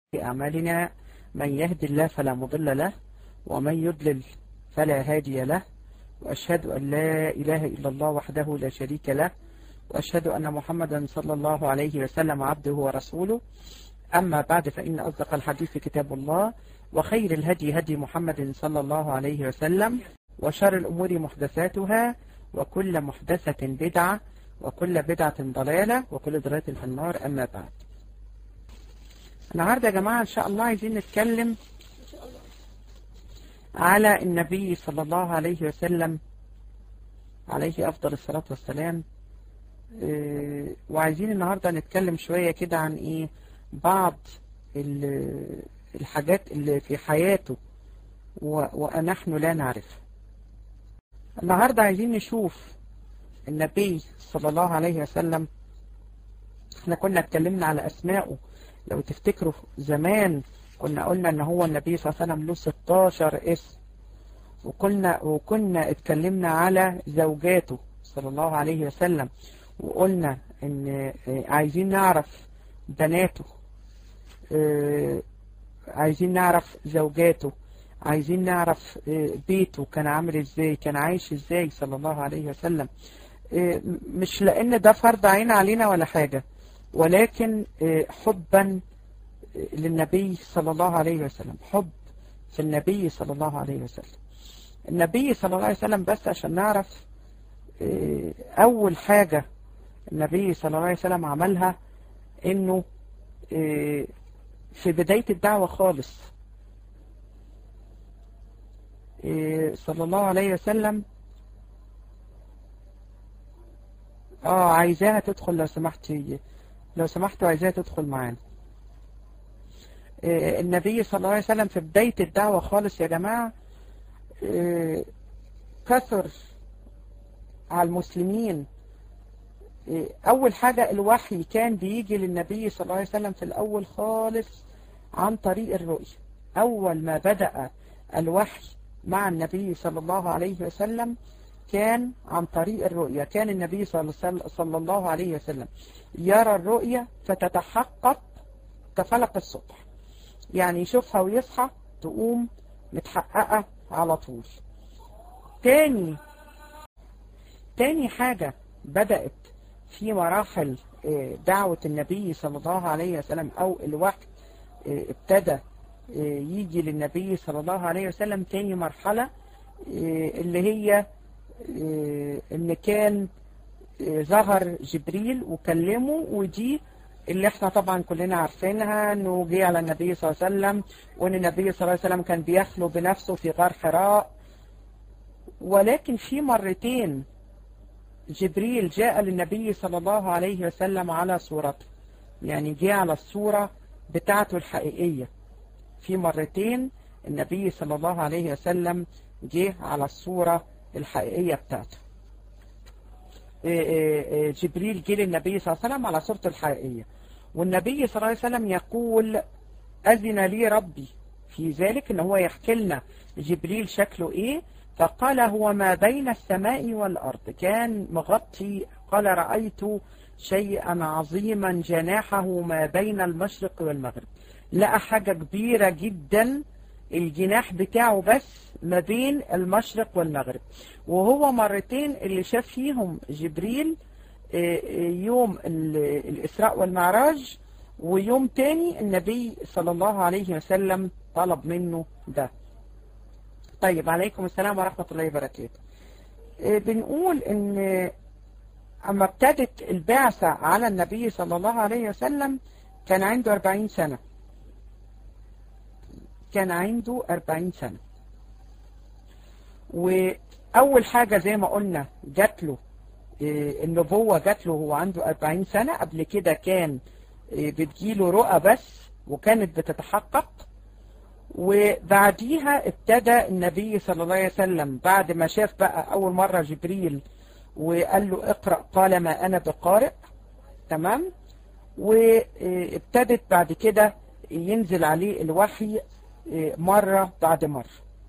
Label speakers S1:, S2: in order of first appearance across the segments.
S1: أعمالنا من يهدي الله فلا مضل له ومن يضلل فلا هادي له وأشهد أن لا إله إلا الله وحده لا شريك له وأشهد أن محمدا صلى الله عليه وسلم عبده ورسوله أما بعد فإن أصدق الحديث كتاب الله وخير الهدي هدي محمد صلى الله عليه وسلم وشر الأمور محدثاتها وكل محدثة بدعة وكل بدعة ضلالة وكل ضلالة في النار أما بعد النهاردة يا جماعة إن شاء الله عايزين نتكلم على النبي صلى الله عليه وسلم عليه أفضل الصلاة والسلام إيه وعايزين النهاردة نتكلم شوية كده عن إيه بعض الحاجات اللي في حياته ونحن لا نعرفها النهاردة عايزين نشوف النبي صلى الله عليه وسلم احنا كنا اتكلمنا على أسمائه لو تفتكروا زمان كنا قلنا ان هو النبي صلى الله عليه وسلم له 16 اسم وقلنا وكنا اتكلمنا على زوجاته صلى الله عليه وسلم وقلنا ان عايزين نعرف بناته عايزين نعرف زوجاته عايزين نعرف بيته كان عامل ازاي كان عايش ازاي صلى الله عليه وسلم مش لان ده فرض عين علينا ولا حاجة ولكن حبا للنبي صلى الله عليه وسلم حب في النبي صلى الله عليه وسلم النبي صلى الله عليه وسلم بس عشان نعرف أول حاجة النبي صلى الله عليه وسلم عملها إنه في بداية الدعوة خالص صلى الله عليه وسلم اه عايزاها تدخل لو سمحتي لو سمحتوا عايزاها تدخل معانا النبي صلى الله عليه وسلم في بداية الدعوة خالص يا جماعة كثر على المسلمين أول حاجة الوحي كان بيجي للنبي صلى الله عليه وسلم في الأول خالص عن طريق الرؤية أول ما بدأ الوحي مع النبي صلى الله عليه وسلم كان عن طريق الرؤية كان النبي صلى الله عليه وسلم يرى الرؤية فتتحقق كفلق الصبح يعني يشوفها ويصحى تقوم متحققة على طول تاني تاني حاجة بدأت في مراحل دعوة النبي صلى الله عليه وسلم أو الوحي ابتدى يجي للنبي صلى الله عليه وسلم تاني مرحلة اللي هي ان كان ظهر جبريل وكلمه ودي اللي احنا طبعا كلنا عارفينها انه جه على النبي صلى الله عليه وسلم وان النبي صلى الله عليه وسلم كان بيخلو بنفسه في غار حراء ولكن في مرتين جبريل جاء للنبي صلى الله عليه وسلم على صورته يعني جاء على الصورة بتاعته الحقيقية في مرتين النبي صلى الله عليه وسلم جه على الصورة الحقيقية بتاعته جبريل جه للنبي صلى الله عليه وسلم على صورته الحقيقية والنبي صلى الله عليه وسلم يقول أذن لي ربي في ذلك ان هو يحكي لنا جبريل شكله ايه فقال هو ما بين السماء والأرض كان مغطي قال رأيت شيئا عظيما جناحه ما بين المشرق والمغرب لقى حاجة كبيرة جدا الجناح بتاعه بس ما بين المشرق والمغرب وهو مرتين اللي شاف فيهم جبريل يوم الإسراء والمعراج ويوم تاني النبي صلى الله عليه وسلم طلب منه ده طيب عليكم السلام ورحمة الله وبركاته بنقول ان اما ابتدت البعثة على النبي صلى الله عليه وسلم كان عنده 40 سنة كان عنده 40 سنة وأول حاجة زي ما قلنا جات له النبوة جات له وهو عنده 40 سنة قبل كده كان بتجيله رؤى بس وكانت بتتحقق وبعديها ابتدى النبي صلى الله عليه وسلم بعد ما شاف بقى أول مرة جبريل وقال له اقرأ قال ما أنا بقارئ تمام وابتدت بعد كده ينزل عليه الوحي مرة بعد مرة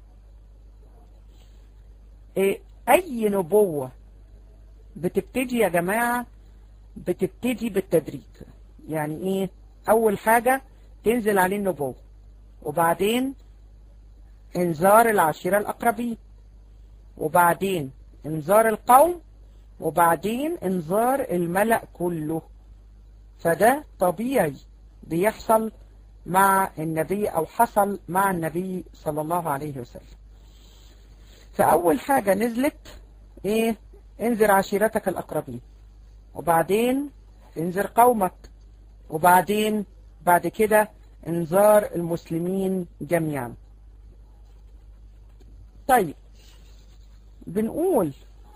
S1: أي نبوة بتبتدي يا جماعة بتبتدي بالتدريج يعني إيه أول حاجة تنزل عليه النبوة وبعدين انذار العشيرة الأقربين وبعدين انذار القوم وبعدين انذار الملأ كله فده طبيعي بيحصل مع النبي أو حصل مع النبي صلى الله عليه وسلم فأول حاجة نزلت إيه انذر عشيرتك الأقربين وبعدين انذر قومك وبعدين بعد كده انذار المسلمين جميعا طيب بنقول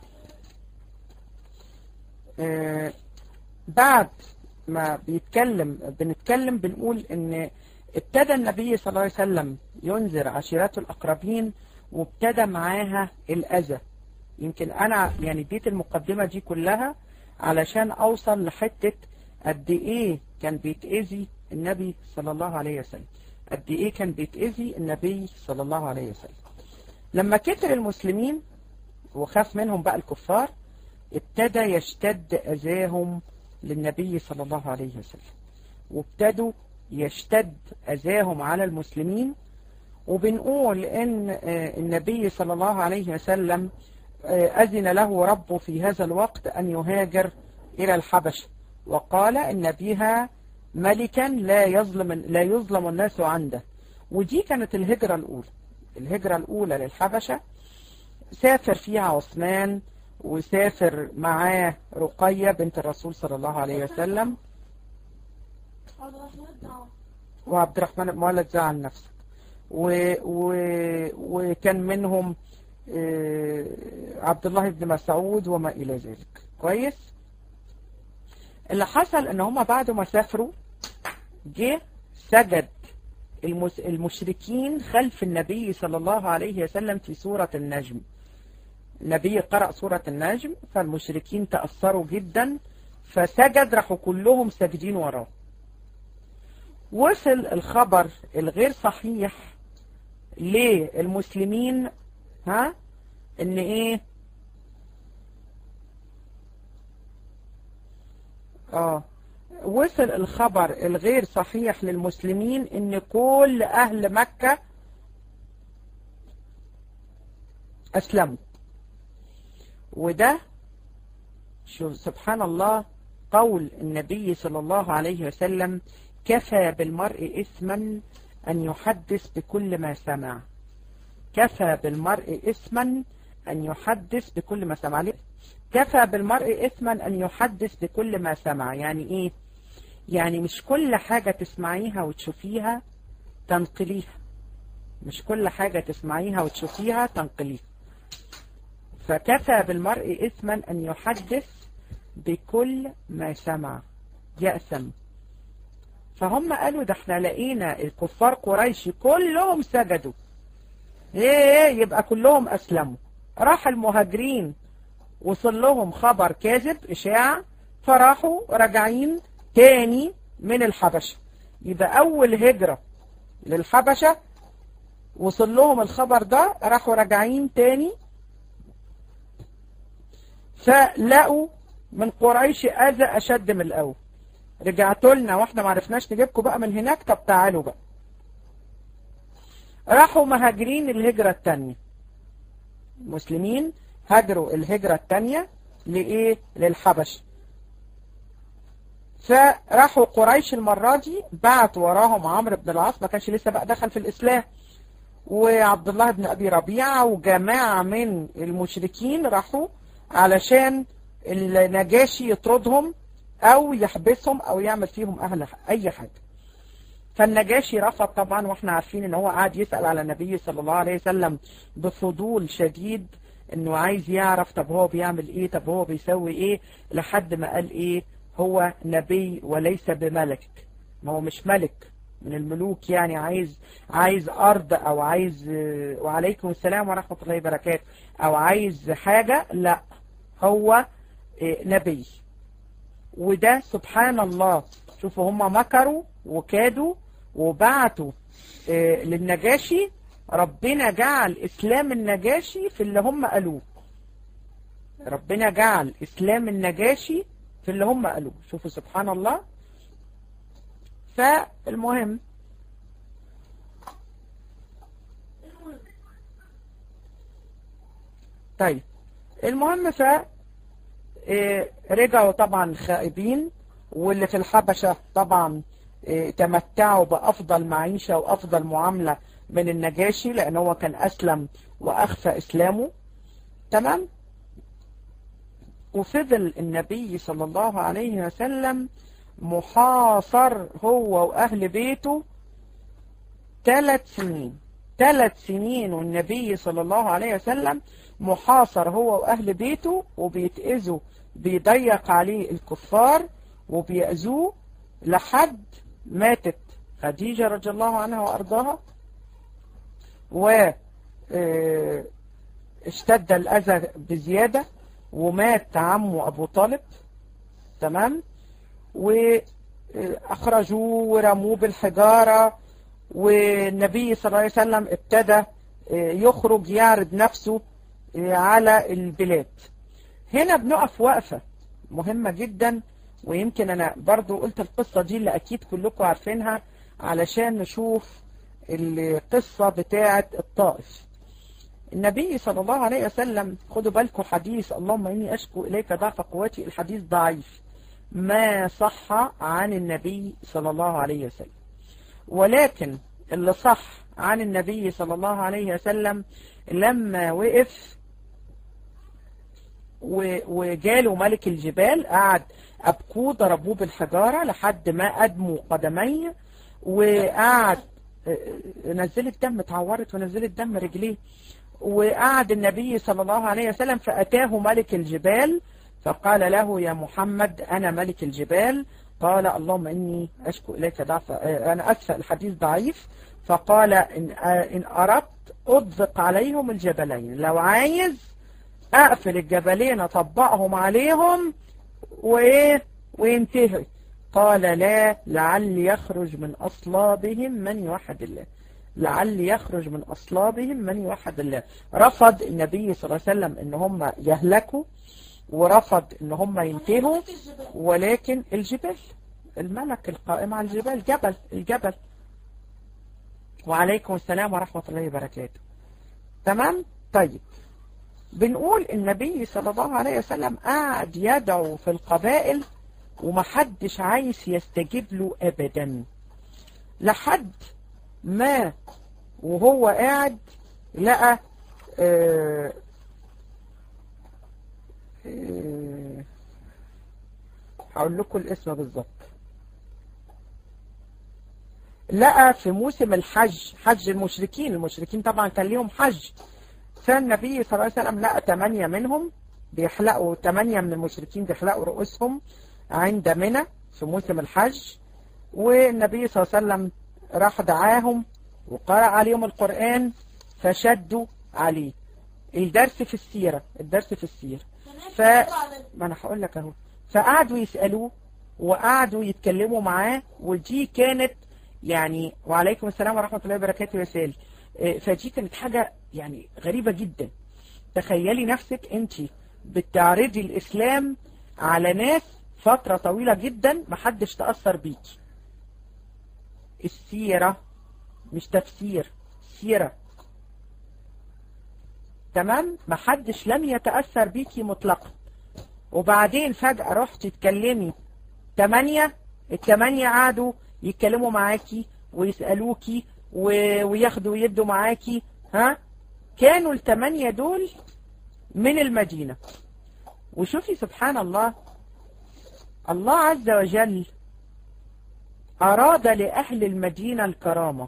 S1: آه بعد ما بيتكلم بنتكلم بنقول ان ابتدى النبي صلى الله عليه وسلم ينذر عشيرته الأقربين وابتدى معاها الأذى يمكن أنا يعني اديت المقدمة دي كلها علشان أوصل لحتة قد إيه كان بيتأذي النبي صلى الله عليه وسلم قد إيه كان بيتأذي النبي صلى الله عليه وسلم لما كتر المسلمين وخاف منهم بقى الكفار ابتدى يشتد أذاهم للنبي صلى الله عليه وسلم وابتدوا يشتد أذاهم على المسلمين وبنقول إن النبي صلى الله عليه وسلم أذن له ربه في هذا الوقت أن يهاجر إلى الحبشة وقال إن بها ملكا لا يظلم لا يظلم الناس عنده ودي كانت الهجرة الأولى الهجرة الأولى للحبشة سافر فيها عثمان وسافر معاه رقية بنت الرسول صلى الله عليه وسلم وعبد الرحمن بن مولد زعل نفسك و و وكان منهم عبد الله بن مسعود وما إلى ذلك كويس اللي حصل ان هم بعد ما سافروا جه سجد المشركين خلف النبي صلى الله عليه وسلم في سورة النجم النبي قرأ سورة النجم فالمشركين تأثروا جدا فسجد راحوا كلهم ساجدين وراه وصل الخبر الغير صحيح للمسلمين ها ان ايه اه وصل الخبر الغير صحيح للمسلمين ان كل اهل مكة اسلموا وده شوف سبحان الله قول النبي صلى الله عليه وسلم كفى بالمرء إثما أن يحدث بكل ما سمع كفى بالمرء إثما أن يحدث بكل ما سمع كفى بالمرء إثما أن يحدث بكل ما سمع يعني إيه يعني مش كل حاجة تسمعيها وتشوفيها تنقليها مش كل حاجة تسمعيها وتشوفيها تنقليها فكفى بالمرء إثما أن يحدث بكل ما سمع يأسم فهم قالوا ده احنا لقينا الكفار قريش كلهم سجدوا ايه يبقى كلهم أسلموا راح المهاجرين وصل لهم خبر كاذب إشاعة فراحوا راجعين تاني من الحبشة يبقى أول هجرة للحبشة وصل لهم الخبر ده راحوا راجعين تاني فلقوا من قريش أذى أشد من الأول رجعتوا لنا واحنا ما عرفناش نجيبكم بقى من هناك طب تعالوا بقى راحوا مهاجرين الهجرة التانية المسلمين هاجروا الهجرة التانية لإيه للحبش فراحوا قريش المرة دي بعت وراهم عمرو بن العاص ما كانش لسه بقى دخل في الإسلام وعبد الله بن أبي ربيعة وجماعة من المشركين راحوا علشان النجاشي يطردهم أو يحبسهم أو يعمل فيهم أهل أي حاجة فالنجاشي رفض طبعا واحنا عارفين ان هو قاعد يسأل على النبي صلى الله عليه وسلم بفضول شديد انه عايز يعرف طب هو بيعمل ايه طب هو بيسوي ايه لحد ما قال ايه هو نبي وليس بملك ما هو مش ملك من الملوك يعني عايز عايز ارض او عايز وعليكم السلام ورحمة الله وبركاته او عايز حاجة لا هو نبي وده سبحان الله شوفوا هم مكروا وكادوا وبعتوا للنجاشي ربنا جعل إسلام النجاشي في اللي هم قالوه ربنا جعل إسلام النجاشي في اللي هم قالوه شوفوا سبحان الله فالمهم طيب المهم ف إيه، رجعوا طبعا خائبين واللي في الحبشة طبعا إيه، تمتعوا بأفضل معيشة وأفضل معاملة من النجاشي لأن هو كان أسلم وأخفى إسلامه تمام وفضل النبي صلى الله عليه وسلم محاصر هو وأهل بيته ثلاث سنين ثلاث سنين والنبي صلى الله عليه وسلم محاصر هو وأهل بيته وبيتأذوا بيضيق عليه الكفار وبيأذوه لحد ماتت خديجة رضي الله عنها وأرضاها و آه، اشتد الأذى بزيادة ومات عمه أبو طالب تمام وأخرجوه ورموه بالحجارة والنبي صلى الله عليه وسلم ابتدى يخرج يعرض نفسه على البلاد هنا بنقف وقفة مهمة جدا ويمكن أنا برضو قلت القصة دي اللي أكيد كلكم عارفينها علشان نشوف القصة بتاعة الطائف النبي صلى الله عليه وسلم خدوا بالكم حديث اللهم إني أشكو إليك ضعف قوتي الحديث ضعيف ما صح عن النبي صلى الله عليه وسلم ولكن اللي صح عن النبي صلى الله عليه وسلم لما وقف وجاله ملك الجبال قعد أبكوه ضربوه بالحجارة لحد ما أدموا قدميه وقعد نزلت دم اتعورت ونزلت دم رجليه وقعد النبي صلى الله عليه وسلم فأتاه ملك الجبال فقال له يا محمد أنا ملك الجبال قال اللهم إني أشكو إليك ضعف أنا أسفل الحديث ضعيف فقال إن, إن أردت أطبق عليهم الجبلين لو عايز أقفل الجبلين أطبقهم عليهم وإيه وينتهي قال لا لعل يخرج من أصلابهم من يوحد الله لعل يخرج من أصلابهم من يوحد الله رفض النبي صلى الله عليه وسلم إن هم يهلكوا ورفض إن هم ينتهوا ولكن الجبال الملك القائم على الجبال جبل الجبل وعليكم السلام ورحمة الله وبركاته تمام طيب بنقول النبي صلى الله عليه وسلم قاعد يدعو في القبائل ومحدش عايز يستجيب له أبدا لحد ما وهو قاعد لقى آه آه هقول لكم الاسم بالظبط لقى في موسم الحج حج المشركين المشركين طبعا كان ليهم حج فالنبي صلى الله عليه وسلم لقى ثمانية منهم بيحلقوا ثمانية من المشركين بيحلقوا رؤوسهم عند منى في موسم الحج والنبي صلى الله عليه وسلم راح دعاهم وقرأ عليهم القرآن فشدوا عليه الدرس في السيرة الدرس في السيرة ف ما انا هقول لك اهو فقعدوا يسألوه وقعدوا يتكلموا معاه ودي كانت يعني وعليكم السلام ورحمة الله وبركاته يا سالي فدي كانت حاجة يعني غريبة جدا تخيلي نفسك انت بتعرضي الاسلام على ناس فترة طويلة جدا محدش تأثر بيكي السيرة مش تفسير سيرة تمام محدش لم يتأثر بيكي مطلقا وبعدين فجأة رحت تتكلمي تمانية التمانية قعدوا يتكلموا معاكي ويسألوكي وياخدوا ويدوا معاكي ها كانوا التمانية دول من المدينة وشوفي سبحان الله الله عز وجل أراد لأهل المدينة الكرامة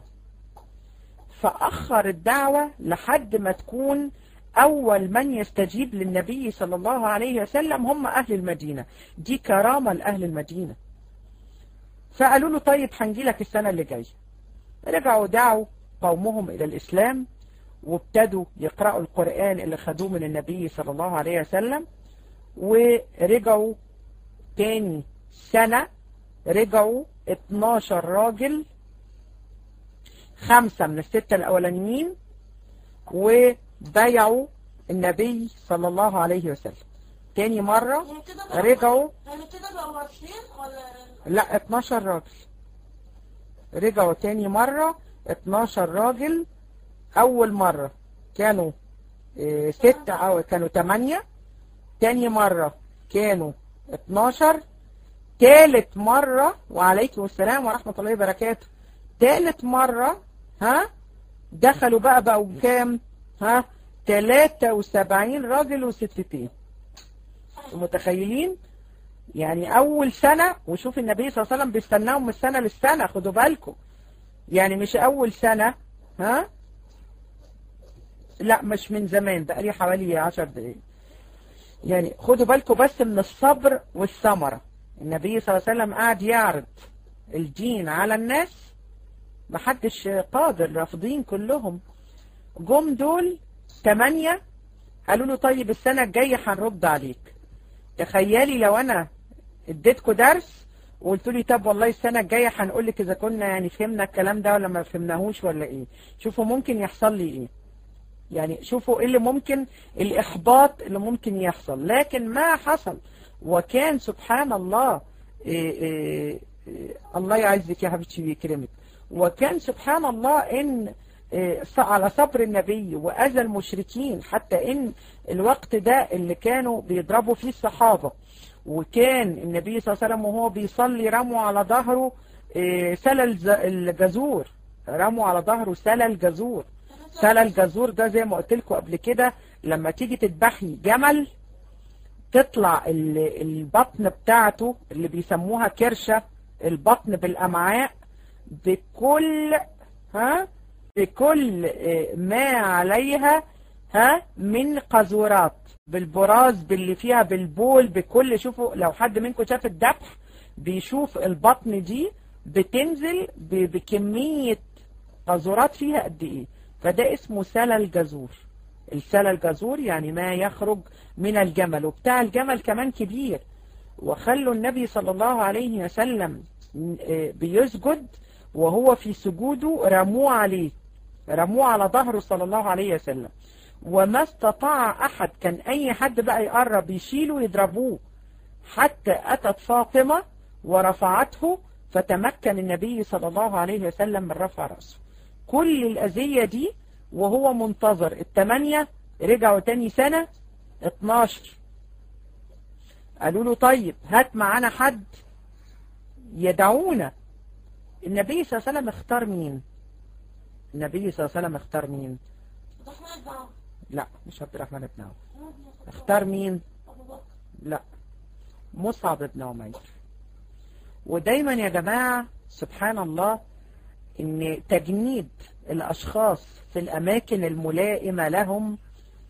S1: فأخر الدعوة لحد ما تكون أول من يستجيب للنبي صلى الله عليه وسلم هم أهل المدينة دي كرامة لأهل المدينة فقالوا له طيب هنجي لك السنة اللي جاية رجعوا دعوا قومهم إلى الإسلام وابتدوا يقرأوا القرآن اللي خدوه من النبي صلى الله عليه وسلم ورجعوا تاني سنة رجعوا 12 راجل خمسة من الستة الأولانيين وبايعوا النبي صلى الله عليه وسلم تاني مرة رجعوا لا 12 راجل رجعوا تاني مرة 12 راجل أول مرة كانوا اه ستة أو كانوا تمانية تاني مرة كانوا 12 تالت مرة وعليكم السلام ورحمة الله وبركاته تالت مرة ها دخلوا بقى بقوا كام ها 73 راجل وستتين متخيلين يعني اول سنة وشوف النبي صلى الله عليه وسلم بيستناهم من السنة للسنة خدوا بالكم يعني مش اول سنة ها لا مش من زمان بقى لي حوالي 10 دقايق يعني خدوا بالكم بس من الصبر والثمرة النبي صلى الله عليه وسلم قاعد يعرض الدين على الناس محدش قادر رافضين كلهم جم دول تمانية قالوا له طيب السنة الجاية هنرد عليك تخيلي لو انا اديتكم درس وقلت لي طب والله السنة الجاية هنقول لك اذا كنا يعني فهمنا الكلام ده ولا ما فهمناهوش ولا ايه شوفوا ممكن يحصل لي ايه يعني شوفوا ايه اللي ممكن الاحباط اللي ممكن يحصل لكن ما حصل وكان سبحان الله إيه إيه إيه الله يعزك يا حبيبتي ويكرمك وكان سبحان الله ان على صبر النبي وأذى المشركين حتى إن الوقت ده اللي كانوا بيضربوا فيه الصحابة وكان النبي صلى الله عليه وسلم وهو بيصلي رموا على ظهره سلل الجزور رموا على ظهره سلل جزور سلل جزور ده زي ما قلت لكم قبل كده لما تيجي تذبحي جمل تطلع البطن بتاعته اللي بيسموها كرشة البطن بالأمعاء بكل ها بكل ما عليها ها من قذورات بالبراز باللي فيها بالبول بكل شوفوا لو حد منكم شاف الذبح بيشوف البطن دي بتنزل بكمية قذورات فيها قد ايه فده اسمه سلل جزور السلل جزور يعني ما يخرج من الجمل وبتاع الجمل كمان كبير وخلوا النبي صلى الله عليه وسلم بيسجد وهو في سجوده رموه عليه رموه على ظهره صلى الله عليه وسلم وما استطاع أحد كان أي حد بقى يقرب يشيله يضربوه حتى أتت فاطمة ورفعته فتمكن النبي صلى الله عليه وسلم من رفع رأسه كل الأذية دي وهو منتظر الثمانية رجعوا تاني سنة 12 قالوا له طيب هات معانا حد يدعونا النبي صلى الله عليه وسلم اختار مين النبي صلى الله عليه وسلم اختار مين لا مش عبد الرحمن بن عوف اختار مين لا مصعب بن عمير ودايما يا جماعة سبحان الله ان تجنيد الاشخاص في الاماكن الملائمة لهم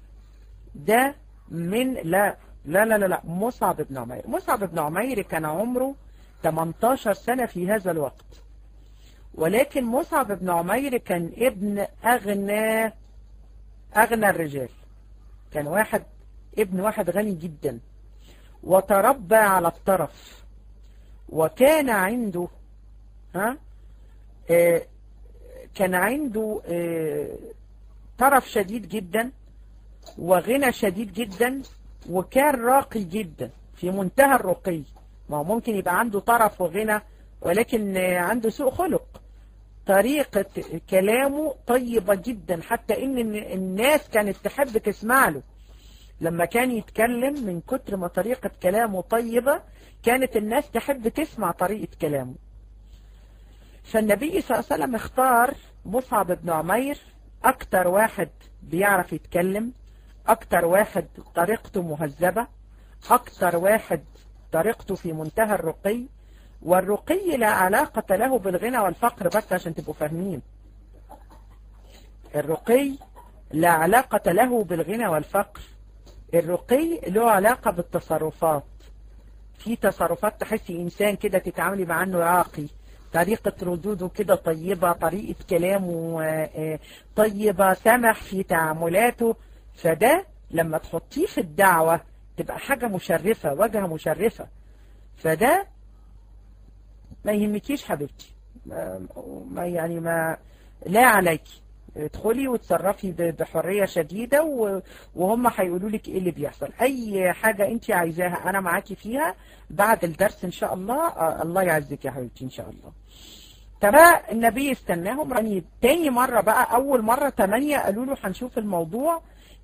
S1: ده من لا لا لا لا, لا مصعب بن عمير مصعب بن عمير كان عمره 18 سنة في هذا الوقت ولكن مصعب بن عمير كان ابن أغنى أغنى الرجال كان واحد ابن واحد غني جدا وتربى على الطرف وكان عنده ها آه كان عنده آه طرف شديد جدا وغنى شديد جدا وكان راقي جدا في منتهى الرقي ما هو ممكن يبقى عنده طرف وغنى ولكن عنده سوء خلق طريقة كلامه طيبة جدا حتى ان الناس كانت تحب تسمع له لما كان يتكلم من كتر ما طريقة كلامه طيبة كانت الناس تحب تسمع طريقة كلامه فالنبي صلى الله عليه وسلم اختار مصعب بن عمير اكتر واحد بيعرف يتكلم اكتر واحد طريقته مهذبة اكتر واحد طريقته في منتهى الرقي والرقي لا علاقة له بالغنى والفقر بس عشان تبقوا فاهمين الرقي لا علاقة له بالغنى والفقر الرقي له علاقة بالتصرفات في تصرفات تحسي إنسان كده تتعاملي مع أنه راقي طريقة ردوده كده طيبة طريقة كلامه طيبة سمح في تعاملاته فده لما تحطيه في الدعوة تبقى حاجة مشرفة وجهة مشرفة فده ما يهمكيش حبيبتي ما يعني ما لا عليك ادخلي وتصرفي بحرية شديدة وهم هيقولوا لك ايه اللي بيحصل اي حاجة انت عايزاها انا معاكي فيها بعد الدرس ان شاء الله الله يعزك يا حبيبتي ان شاء الله ترى النبي استناهم يعني تاني مرة بقى اول مرة تمانية قالوا له هنشوف الموضوع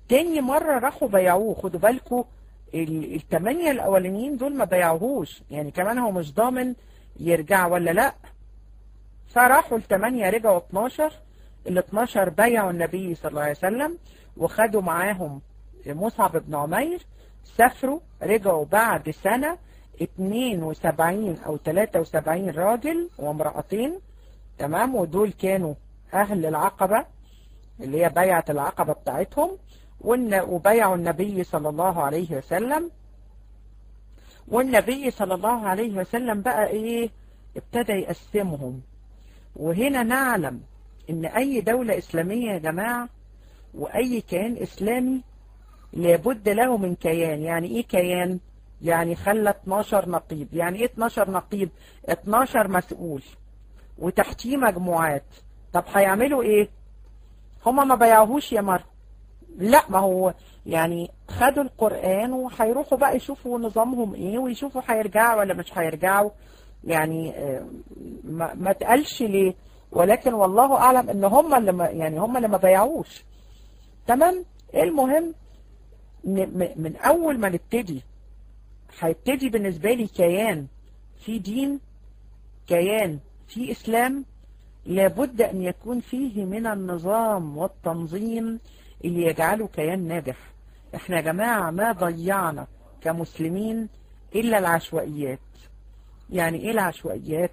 S1: تاني مرة راحوا بيعوه خدوا بالكم الثمانية الأولانيين دول ما بيعوهوش يعني كمان هو مش ضامن يرجع ولا لا فراحوا الثمانية رجعوا 12 ال 12 بيعوا النبي صلى الله عليه وسلم وخدوا معاهم مصعب بن عمير سافروا رجعوا بعد سنة 72 أو 73 راجل وامرأتين تمام ودول كانوا أهل العقبة اللي هي بيعة العقبة بتاعتهم وبيعوا النبي صلى الله عليه وسلم والنبي صلى الله عليه وسلم بقى ايه ابتدى يقسمهم وهنا نعلم ان اي دولة اسلامية يا جماعة واي كيان اسلامي لابد له من كيان يعني ايه كيان يعني خلى 12 نقيب يعني ايه 12 نقيب 12 مسؤول وتحتيه مجموعات طب هيعملوا ايه هما ما بيعوهوش يا مر لا ما هو يعني خدوا القرآن وهيروحوا بقى يشوفوا نظامهم ايه ويشوفوا هيرجعوا ولا مش هيرجعوا يعني ما, ما تقالش ليه ولكن والله اعلم ان هم اللي ما يعني هم اللي ما بيعوش تمام المهم من اول ما نبتدي هيبتدي بالنسبه لي كيان في دين كيان في اسلام لابد ان يكون فيه من النظام والتنظيم اللي يجعله كيان ناجح احنا يا جماعه ما ضيعنا كمسلمين الا العشوائيات يعني ايه العشوائيات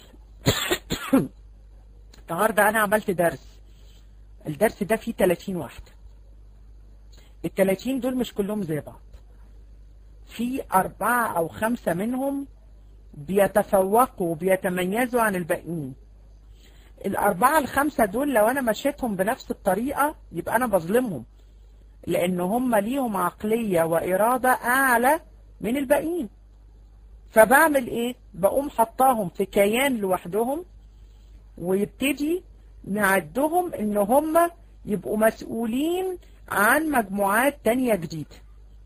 S1: النهارده انا عملت درس الدرس ده فيه 30 واحده ال 30 دول مش كلهم زي بعض في أربعة أو خمسة منهم بيتفوقوا وبيتميزوا عن الباقيين الأربعة الخمسة دول لو أنا مشيتهم بنفس الطريقة يبقى أنا بظلمهم لأن هم ليهم عقلية وإرادة أعلى من الباقيين فبعمل إيه؟ بقوم حطاهم في كيان لوحدهم ويبتدي نعدهم إن هم يبقوا مسؤولين عن مجموعات تانية جديدة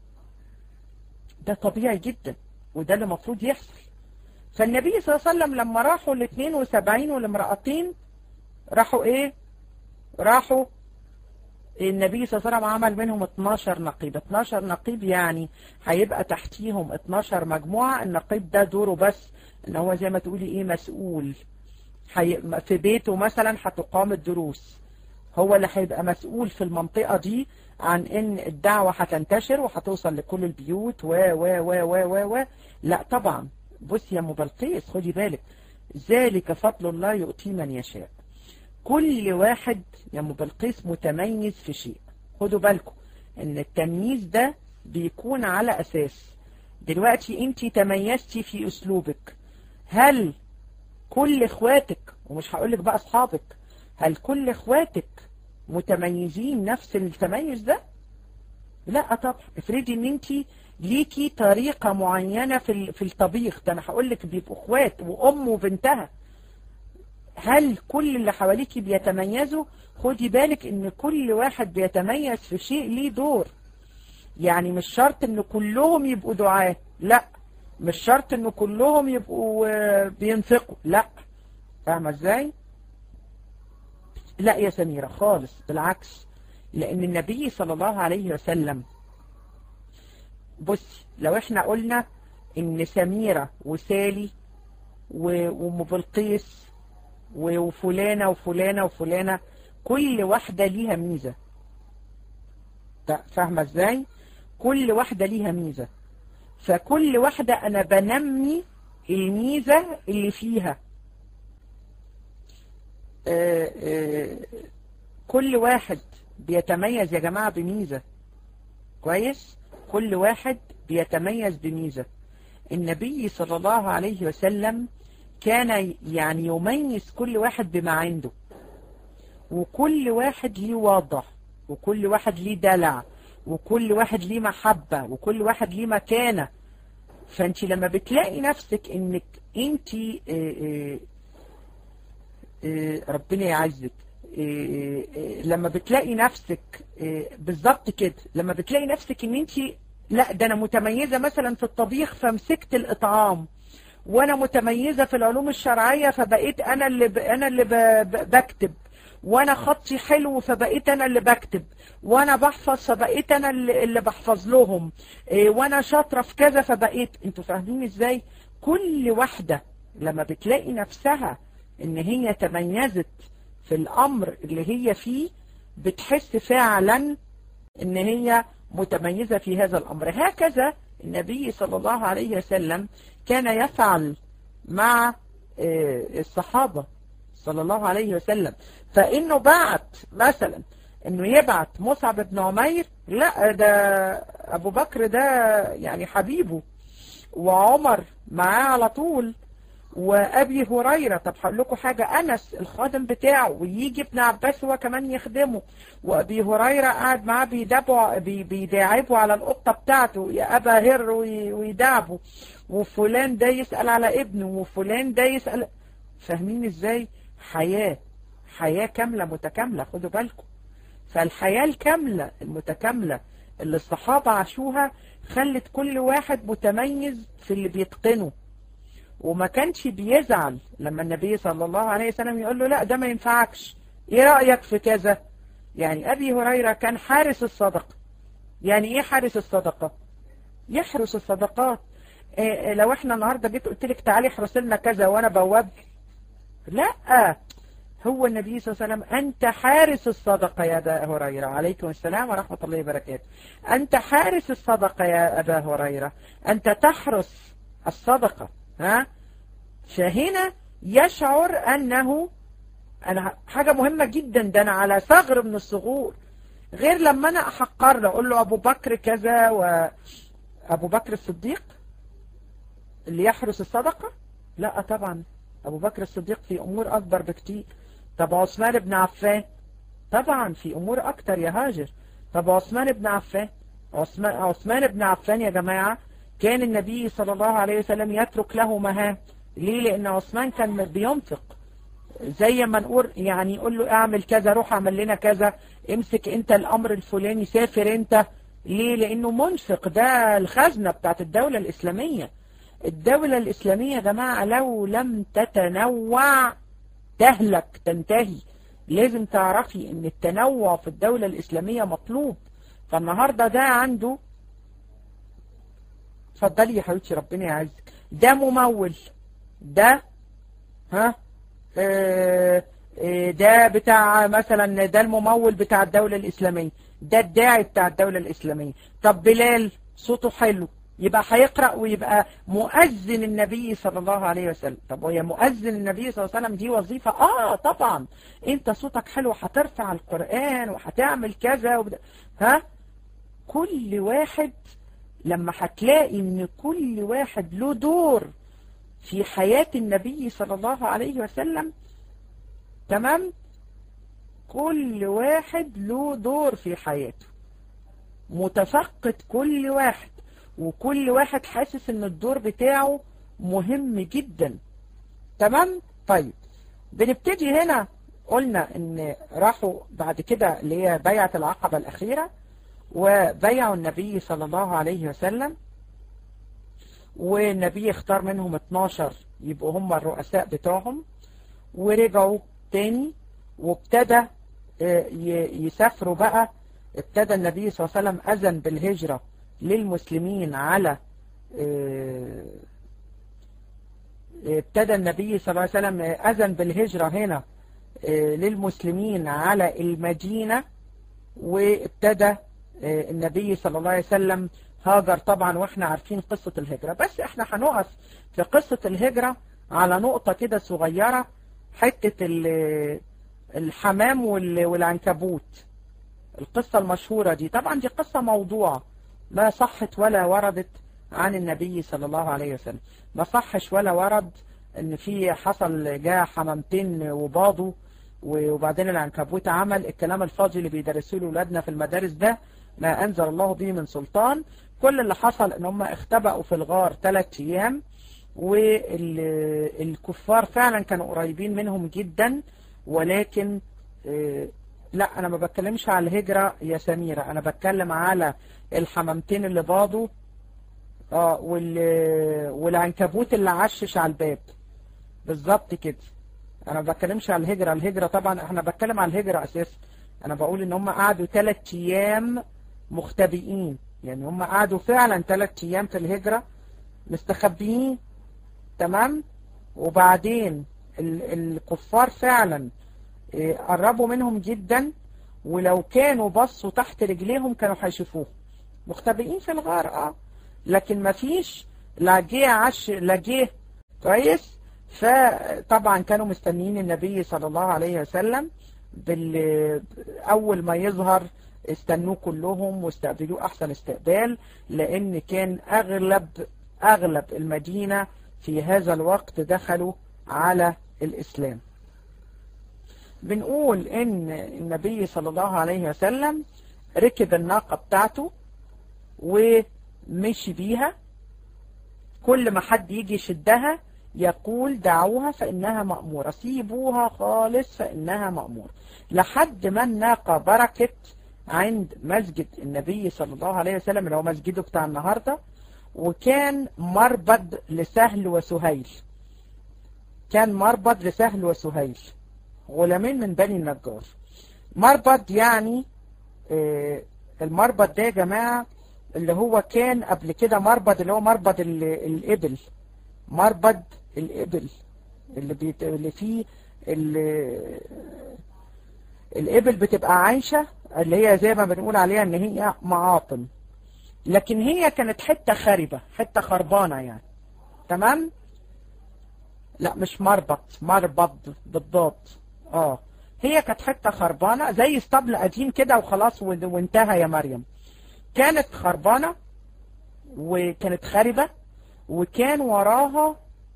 S1: ده طبيعي جدا وده اللي المفروض يحصل فالنبي صلى الله عليه وسلم لما راحوا ال 72 والامرأتين راحوا ايه راحوا النبي صلى الله عليه وسلم عمل منهم 12 نقيب 12 نقيب يعني هيبقى تحتيهم 12 مجموعة النقيب ده دوره بس ان هو زي ما تقولي ايه مسؤول حي... في بيته مثلا هتقام الدروس هو اللي هيبقى مسؤول في المنطقة دي عن ان الدعوة هتنتشر وهتوصل لكل البيوت و و و و و و لا طبعا بص يا مبلقيس خدي بالك ذلك فضل الله يؤتي من يشاء كل واحد يا مبلقيس متميز في شيء خدوا بالكم ان التمييز ده بيكون على اساس دلوقتي انت تميزتي في اسلوبك هل كل اخواتك ومش هقولك بقى اصحابك هل كل اخواتك متميزين نفس التميز ده لا طبعا افرضي ان انت ليكي طريقة معينة في في الطبيخ ده انا هقول لك بيبقوا اخوات وام وبنتها هل كل اللي حواليكي بيتميزوا خدي بالك ان كل واحد بيتميز في شيء ليه دور يعني مش شرط ان كلهم يبقوا دعاة لا مش شرط ان كلهم يبقوا بينفقوا لا فاهمة ازاي لا يا سميرة خالص بالعكس لأن النبي صلى الله عليه وسلم بص لو احنا قلنا ان سميرة وسالي ومبلقيس وفلانة وفلانة وفلانة كل واحدة ليها ميزة فاهمة ازاي كل واحدة ليها ميزة فكل واحدة انا بنمي الميزة اللي فيها آآ آآ كل واحد بيتميز يا جماعة بميزة كويس كل واحد بيتميز بميزة النبي صلى الله عليه وسلم كان يعني يميز كل واحد بما عنده وكل واحد ليه وضع وكل واحد ليه دلع وكل واحد ليه محبة وكل واحد ليه مكانة فانت لما بتلاقي نفسك انك انت ربنا يعزك لما بتلاقي نفسك بالظبط كده لما بتلاقي نفسك ان انت لا ده انا متميزة مثلا في الطبيخ فمسكت الاطعام وانا متميزة في العلوم الشرعية فبقيت انا اللي ب... انا اللي ب... بكتب وانا خطي حلو فبقيت انا اللي بكتب وانا بحفظ فبقيت انا اللي, اللي بحفظ لهم إيه وانا شاطره في كذا فبقيت انتوا فاهمين ازاي كل واحده لما بتلاقي نفسها ان هي تميزت في الامر اللي هي فيه بتحس فعلا ان هي متميزه في هذا الامر هكذا النبي صلى الله عليه وسلم كان يفعل مع الصحابة صلى الله عليه وسلم فإنه بعت مثلا إنه يبعت مصعب بن عمير لا ده أبو بكر ده يعني حبيبه وعمر معاه على طول وأبي هريرة طب هقول لكم حاجة أنس الخادم بتاعه ويجي ابن عباس هو كمان يخدمه وأبي هريرة قاعد معاه بيدابوا بيداعبوا على القطة بتاعته يا أبا هر ويداعبوا وفلان ده يسأل على ابنه وفلان ده يسأل فاهمين ازاي حياة حياة كاملة متكاملة خدوا بالكم فالحياة الكاملة المتكاملة اللي الصحابة عاشوها خلت كل واحد متميز في اللي بيتقنه وما كانش بيزعل لما النبي صلى الله عليه وسلم يقول له لا ده ما ينفعكش ايه رأيك في كذا يعني ابي هريرة كان حارس الصدقة يعني ايه حارس الصدقة يحرس الصدقات إيه لو احنا النهاردة جيت قلت لك تعالي احرس لنا كذا وانا بواب لا هو النبي صلى الله عليه وسلم انت حارس الصدقة يا ابا هريرة عليكم السلام ورحمة الله وبركاته انت حارس الصدقة يا ابا هريرة انت تحرس الصدقة ها فهنا يشعر انه انا حاجة مهمة جدا ده انا على ثغر من الثغور غير لما انا احقر له اقول له ابو بكر كذا وابو بكر الصديق اللي يحرس الصدقة لا طبعا ابو بكر الصديق في امور اكبر بكتير طب عثمان بن عفان طبعا في امور اكتر يا هاجر طب عثمان بن عفان عثمان, عثمان بن عفان يا جماعة كان النبي صلى الله عليه وسلم يترك له مهام ليه لان عثمان كان بينفق زي ما نقول يعني يقول له اعمل كذا روح اعمل لنا كذا امسك انت الامر الفلاني سافر انت ليه لانه منفق ده الخزنة بتاعت الدولة الاسلامية الدولة الاسلامية يا جماعة لو لم تتنوع تهلك تنتهي لازم تعرفي ان التنوع في الدولة الاسلامية مطلوب فالنهاردة ده عنده اتفضلي يا حبيبتي ربنا يعزك ده ممول ده ها اه اه ده بتاع مثلا ده الممول بتاع الدولة الإسلامية ده الداعي بتاع الدولة الإسلامية طب بلال صوته حلو يبقى هيقرأ ويبقى مؤذن النبي صلى الله عليه وسلم طب وهي مؤذن النبي صلى الله عليه وسلم دي وظيفة اه طبعا انت صوتك حلو هترفع القرآن وهتعمل كذا وبدا. ها كل واحد لما هتلاقي ان كل واحد له دور في حياة النبي صلى الله عليه وسلم تمام كل واحد له دور في حياته متفقد كل واحد وكل واحد حاسس ان الدور بتاعه مهم جدا تمام طيب بنبتدي هنا قلنا ان راحوا بعد كده اللي هي بيعة العقبة الاخيرة وبيعوا النبي صلى الله عليه وسلم والنبي اختار منهم 12 يبقوا هم الرؤساء بتوعهم ورجعوا تاني وابتدى يسافروا بقى ابتدى النبي صلى الله عليه وسلم أذن بالهجرة للمسلمين على ابتدى النبي صلى الله عليه وسلم أذن بالهجرة هنا للمسلمين على المدينة وابتدى النبي صلى الله عليه وسلم هاجر طبعا واحنا عارفين قصة الهجرة بس احنا هنقف في قصة الهجرة على نقطة كده صغيرة حتة الحمام والعنكبوت القصة المشهورة دي طبعا دي قصة موضوعة ما صحت ولا وردت عن النبي صلى الله عليه وسلم ما صحش ولا ورد ان في حصل جاء حمامتين وباضوا وبعدين العنكبوت عمل الكلام الفاضي اللي بيدرسوه لاولادنا في المدارس ده ما أنزل الله به من سلطان كل اللي حصل ان هم اختبأوا في الغار ثلاث ايام والكفار فعلا كانوا قريبين منهم جدا ولكن لا انا ما بتكلمش على الهجرة يا سميرة انا بتكلم على الحمامتين اللي باضوا اه والعنكبوت اللي عشش على الباب بالظبط كده انا ما بتكلمش على الهجرة الهجرة طبعا احنا بتكلم على الهجرة اساسا انا بقول ان هم قعدوا ثلاث ايام مختبئين يعني هم قعدوا فعلا ثلاث ايام في الهجرة مستخبيين تمام وبعدين الكفار فعلا قربوا منهم جدا ولو كانوا بصوا تحت رجليهم كانوا هيشوفوه مختبئين في الغار اه لكن ما فيش لا جه عش لا جه كويس فطبعا كانوا مستنيين النبي صلى الله عليه وسلم بال اول ما يظهر استنوه كلهم واستقبلوه احسن استقبال لان كان اغلب اغلب المدينة في هذا الوقت دخلوا على الاسلام بنقول ان النبي صلى الله عليه وسلم ركب الناقة بتاعته ومشي بيها كل ما حد يجي يشدها يقول دعوها فإنها مأمورة سيبوها خالص فإنها مأمورة لحد ما الناقة بركت عند مسجد النبي صلى الله عليه وسلم اللي هو مسجده بتاع النهاردة وكان مربد لسهل وسهيل كان مربد لسهل وسهيل غلامين من بني النجار مربد يعني آه المربد ده يا جماعة اللي هو كان قبل كده مربد اللي هو مربد الإبل مربد الإبل اللي, بيت... اللي فيه اللي... الإبل بتبقى عايشة اللي هي زي ما بنقول عليها ان هي معاطن لكن هي كانت حتة خربة حتة خربانة يعني تمام لا مش مربط مربط بالضبط اه هي كانت حتة خربانة زي اسطبل قديم كده وخلاص وانتهى يا مريم كانت خربانة وكانت خربة وكان وراها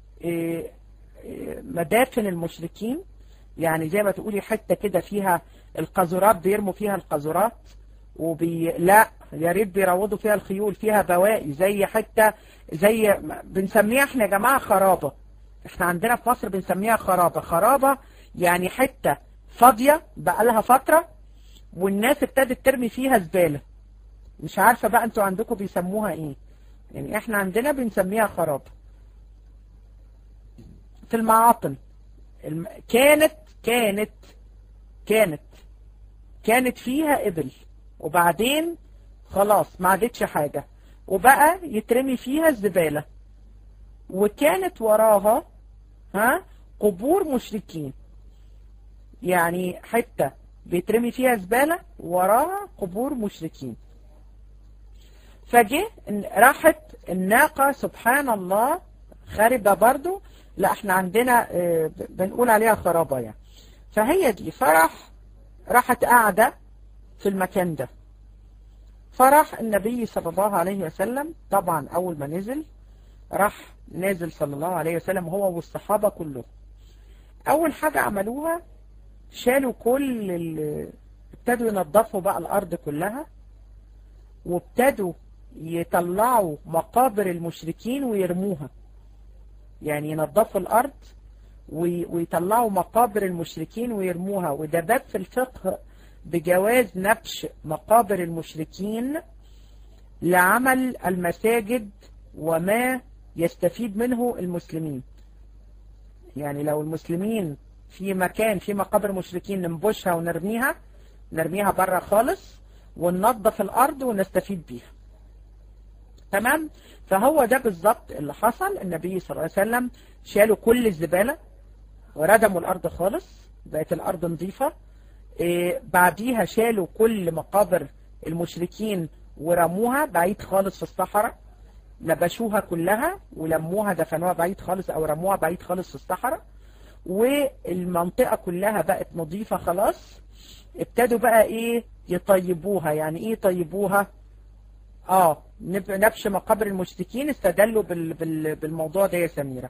S1: مدافن المشركين يعني زي ما تقولي حتة كده فيها القذرات بيرموا فيها القذرات وبي لا يا ريت بيروضوا فيها الخيول فيها بواقي زي حتة زي بنسميها احنا يا جماعة خرابة احنا عندنا في مصر بنسميها خرابة خرابة يعني حتة فاضية بقالها فترة والناس ابتدت ترمي فيها زبالة مش عارفة بقى انتوا عندكم بيسموها ايه يعني احنا عندنا بنسميها خراب في المعاطن الم... كانت كانت كانت كانت فيها ابل وبعدين خلاص ما عادتش حاجة وبقى يترمي فيها الزبالة وكانت وراها ها قبور مشركين يعني حتة بيترمي فيها زبالة وراها قبور مشركين فجه راحت الناقة سبحان الله خاربة برضو لا احنا عندنا بنقول عليها خرابة يعني فهي دي فرح راحت قاعدة في المكان ده فرح النبي صلى الله عليه وسلم طبعا اول ما نزل راح نازل صلى الله عليه وسلم هو والصحابة كلهم اول حاجة عملوها شالوا كل ال... ابتدوا ينظفوا بقى الارض كلها وابتدوا يطلعوا مقابر المشركين ويرموها يعني ينظفوا الأرض ويطلعوا مقابر المشركين ويرموها وده باب في الفقه بجواز نبش مقابر المشركين لعمل المساجد وما يستفيد منه المسلمين يعني لو المسلمين في مكان في مقابر مشركين ننبشها ونرميها نرميها بره خالص وننظف الأرض ونستفيد بيها تمام فهو ده بالظبط اللي حصل النبي صلى الله عليه وسلم شالوا كل الزبالة وردموا الأرض خالص بقت الأرض نظيفة إيه بعديها شالوا كل مقابر المشركين ورموها بعيد خالص في الصحراء نبشوها كلها ولموها دفنوها بعيد خالص أو رموها بعيد خالص في الصحراء والمنطقة كلها بقت نظيفة خلاص ابتدوا بقى ايه يطيبوها يعني ايه يطيبوها اه نبش مقابر المشركين استدلوا بال بال بالموضوع ده يا سميرة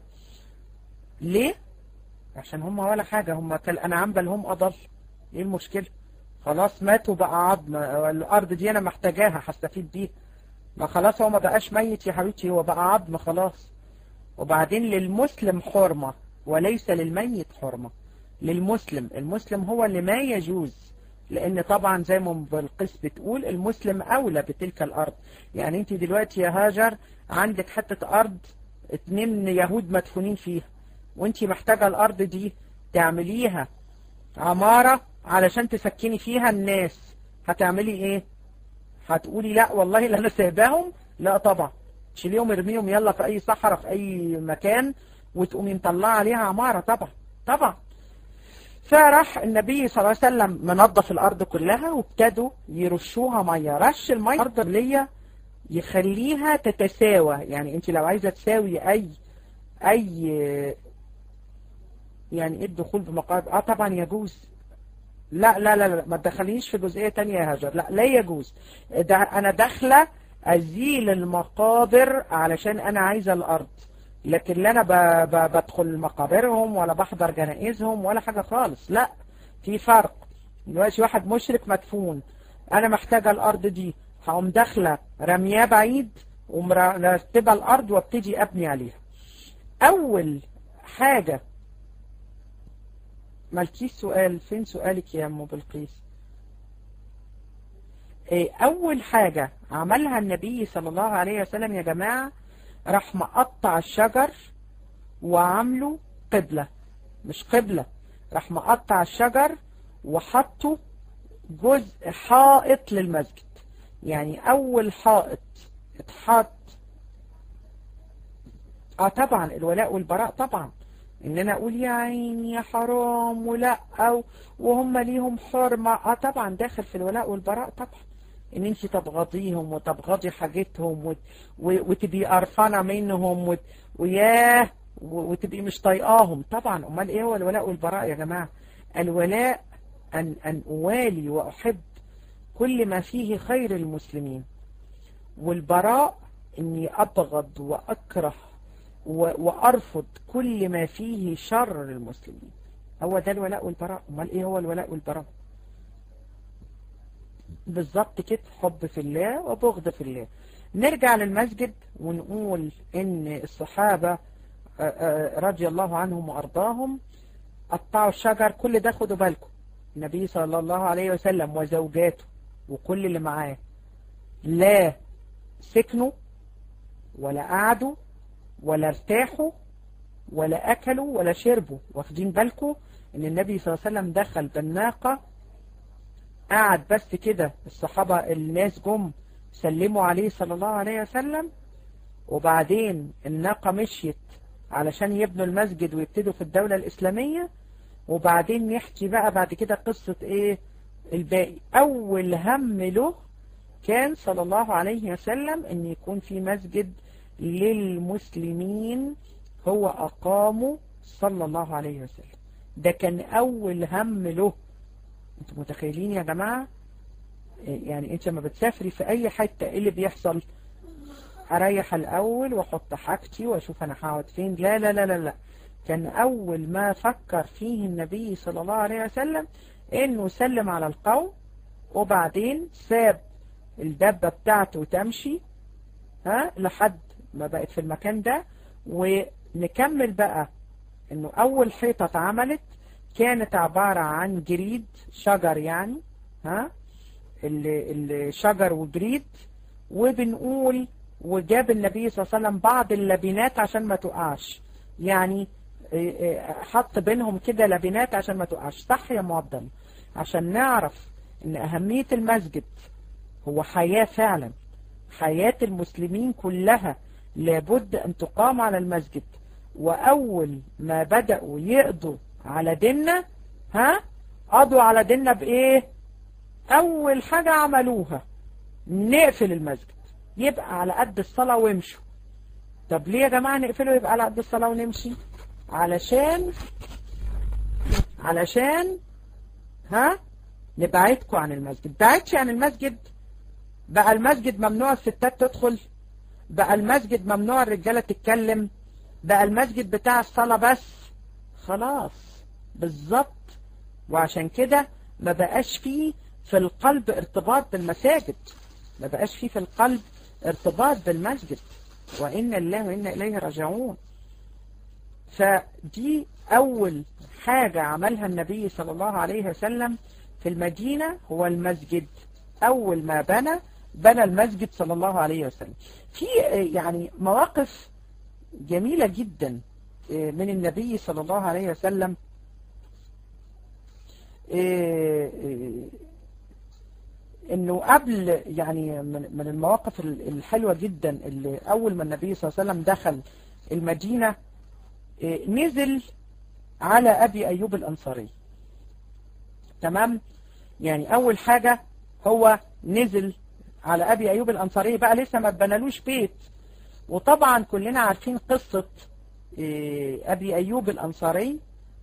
S1: ليه عشان هم ولا حاجة هم كالأنعام بل هم أضل ايه المشكلة خلاص ماتوا بقى عظم الأرض دي أنا محتاجاها هستفيد بيها ما خلاص هو ما بقاش ميت يا حبيبتي هو بقى عظم خلاص وبعدين للمسلم حرمة وليس للميت حرمة للمسلم المسلم هو اللي ما يجوز لان طبعا زي ما بلقيس بتقول المسلم اولى بتلك الارض يعني انت دلوقتي يا هاجر عندك حتة ارض اتنين يهود مدفونين فيها وانت محتاجة الارض دي تعمليها عمارة علشان تسكني فيها الناس هتعملي ايه هتقولي لا والله اللي انا سايباهم لا طبعا تشيليهم ارميهم يلا في اي صحراء في اي مكان وتقومي مطلعه عليها عمارة طبعا طبعا فراح النبي صلى الله عليه وسلم منظف الارض كلها وابتدوا يرشوها ميه رش الميه الارض ليا يخليها تتساوى يعني انت لو عايزه تساوي اي اي يعني ايه الدخول بمقابر اه طبعا يجوز لا لا لا لا ما تدخليش في جزئيه تانية يا هاجر لا لا يجوز ده انا داخله ازيل المقابر علشان انا عايزه الارض لكن لا انا ب- ب- بدخل مقابرهم ولا بحضر جنائزهم ولا حاجه خالص لا في فرق دلوقتي واحد مشرك مدفون انا محتاجه الارض دي هقوم داخله رمياه بعيد ومرتبه الارض وابتدي ابني عليها اول حاجه مالكيش سؤال فين سؤالك يا ام بلقيس إيه، اول حاجه عملها النبي صلى الله عليه وسلم يا جماعه راح مقطع الشجر وعامله قبلة مش قبلة راح مقطع الشجر وحطه جزء حائط للمسجد يعني أول حائط اتحط اه طبعا الولاء والبراء طبعا ان انا اقول يا عيني يا حرام ولا أو وهم ليهم حرمة اه طبعا داخل في الولاء والبراء طبعا ان انت تبغضيهم وتبغضي حاجتهم وت- و- وتبقي قرفانه منهم وت- وياه و- وتبقي مش طايقاهم طبعا امال ايه هو الولاء والبراء يا جماعه الولاء ان ان اوالي واحب كل ما فيه خير المسلمين والبراء اني ابغض واكره و- وارفض كل ما فيه شر المسلمين هو ده الولاء والبراء امال ايه هو الولاء والبراء بالظبط كده حب في الله وبغض في الله نرجع للمسجد ونقول ان الصحابة آه، آه، رضي الله عنهم وارضاهم قطعوا الشجر كل ده خدوا بالكم النبي صلى الله عليه وسلم وزوجاته وكل اللي معاه لا سكنوا ولا قعدوا ولا ارتاحوا ولا اكلوا ولا شربوا واخدين بالكم ان النبي صلى الله عليه وسلم دخل بالناقه قعد بس كده الصحابة الناس جم سلموا عليه صلى الله عليه وسلم وبعدين الناقة مشيت علشان يبنوا المسجد ويبتدوا في الدولة الإسلامية وبعدين نحكي بقى بعد كده قصة ايه الباقي أول هم له كان صلى الله عليه وسلم ان يكون في مسجد للمسلمين هو أقامه صلى الله عليه وسلم ده كان أول هم له انتوا متخيلين يا جماعة إيه يعني انت لما بتسافري في اي حتة ايه اللي بيحصل اريح الاول واحط حاجتي واشوف انا هقعد فين لا لا لا لا لا كان اول ما فكر فيه النبي صلى الله عليه وسلم انه سلم على القوم وبعدين ساب الدبة بتاعته تمشي ها لحد ما بقت في المكان ده ونكمل بقى انه اول حيطة اتعملت كانت عبارة عن جريد شجر يعني ها ال- الشجر وجريد وبنقول وجاب النبي صلى الله عليه وسلم بعض اللبنات عشان ما تقعش يعني إيه إيه حط بينهم كده لبنات عشان ما تقعش صح يا معضل عشان نعرف ان اهمية المسجد هو حياة فعلا حياة المسلمين كلها لابد ان تقام على المسجد واول ما بدأوا يقضوا على ديننا ها قضوا على ديننا بايه اول حاجة عملوها نقفل المسجد يبقى على قد الصلاة وامشوا طب ليه يا جماعة نقفله يبقى على قد الصلاة ونمشي علشان علشان ها نبعدكم عن المسجد بعدش عن المسجد بقى المسجد ممنوع الستات تدخل بقى المسجد ممنوع الرجالة تتكلم بقى المسجد بتاع الصلاة بس خلاص بالظبط وعشان كده ما بقاش فيه في القلب ارتباط بالمساجد ما بقاش فيه في القلب ارتباط بالمسجد وإن الله وإنا إليه راجعون فدي أول حاجة عملها النبي صلى الله عليه وسلم في المدينة هو المسجد أول ما بنى بنى المسجد صلى الله عليه وسلم في يعني مواقف جميلة جدا من النبي صلى الله عليه وسلم إيه إيه انه قبل يعني من من المواقف الحلوة جدا اللي اول ما النبي صلى الله عليه وسلم دخل المدينة إيه نزل على ابي ايوب الانصاري تمام يعني اول حاجة هو نزل على ابي ايوب الانصاري بقى لسه ما اتبنالوش بيت وطبعا كلنا عارفين قصة ابي ايوب الانصاري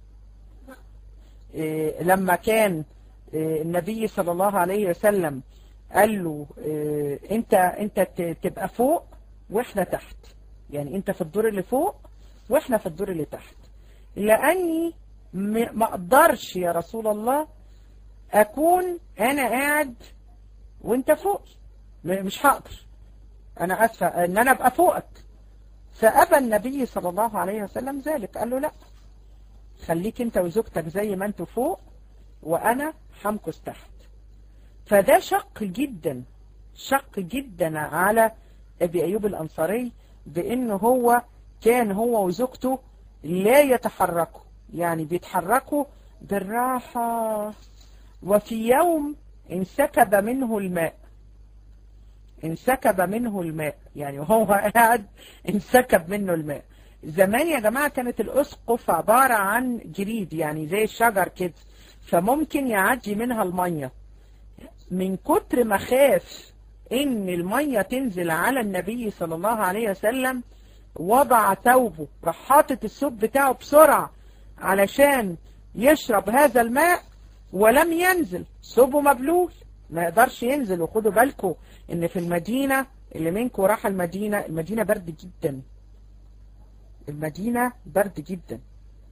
S1: لما كان النبي صلى الله عليه وسلم قال له انت انت تبقى فوق واحنا تحت يعني انت في الدور اللي فوق واحنا في الدور اللي تحت لاني ما اقدرش يا رسول الله اكون انا قاعد وانت فوق مش هقدر انا اسفه ان انا ابقى فوقك فابى النبي صلى الله عليه وسلم ذلك قال له لا خليك انت وزوجتك زي ما انتوا فوق وانا همكث تحت فده شق جدا شق جدا على ابي ايوب الانصاري بانه هو كان هو وزوجته لا يتحركوا يعني بيتحركوا بالراحة وفي يوم انسكب منه الماء انسكب منه الماء يعني وهو قاعد انسكب منه الماء زمان يا جماعة كانت الأسقف عبارة عن جريد يعني زي الشجر كده فممكن يعدي منها المية من كتر ما خاف ان المية تنزل على النبي صلى الله عليه وسلم وضع ثوبه راح حاطط الثوب بتاعه بسرعة علشان يشرب هذا الماء ولم ينزل ثوبه مبلول ما يقدرش ينزل وخدوا بالكم ان في المدينة اللي منكم راح المدينة المدينة برد جدا المدينة برد جدا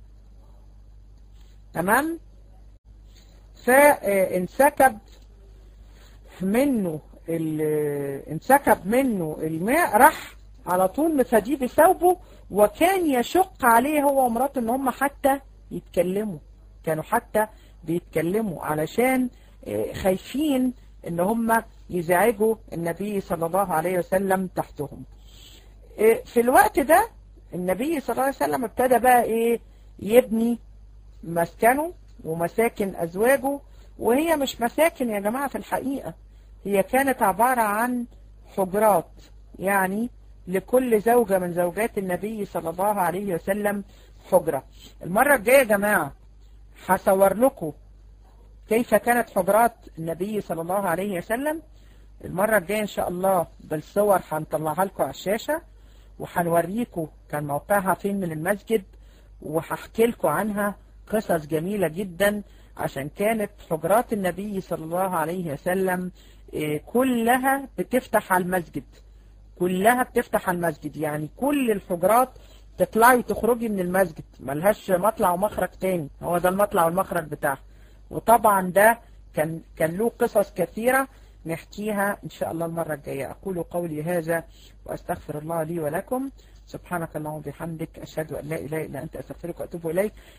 S1: تمام فانسكب منه انسكب منه الماء راح على طول مفاديه بثوبه وكان يشق عليه هو ومراته ان هم حتى يتكلموا كانوا حتى بيتكلموا علشان خايفين ان هم يزعجوا النبي صلى الله عليه وسلم تحتهم في الوقت ده النبي صلى الله عليه وسلم ابتدى بقى ايه يبني مسكنه ومساكن ازواجه وهي مش مساكن يا جماعة في الحقيقة هي كانت عبارة عن حجرات يعني لكل زوجة من زوجات النبي صلى الله عليه وسلم حجرة المرة الجاية يا جماعة هصور لكم كيف كانت حجرات النبي صلى الله عليه وسلم المرة الجاية إن شاء الله بالصور هنطلعها لكم على الشاشة وهنوريكم كان موقعها فين من المسجد وهحكي لكم عنها قصص جميلة جدا عشان كانت حجرات النبي صلى الله عليه وسلم كلها بتفتح على المسجد كلها بتفتح على المسجد يعني كل الحجرات تطلعي وتخرجي من المسجد ملهاش مطلع ومخرج تاني هو ده المطلع والمخرج بتاعها وطبعا ده كان كان له قصص كثيرة نحكيها إن شاء الله المرة الجاية أقول قولي هذا وأستغفر الله لي ولكم سبحانك اللهم وبحمدك أشهد أن لا إله إلا أنت أستغفرك وأتوب إليك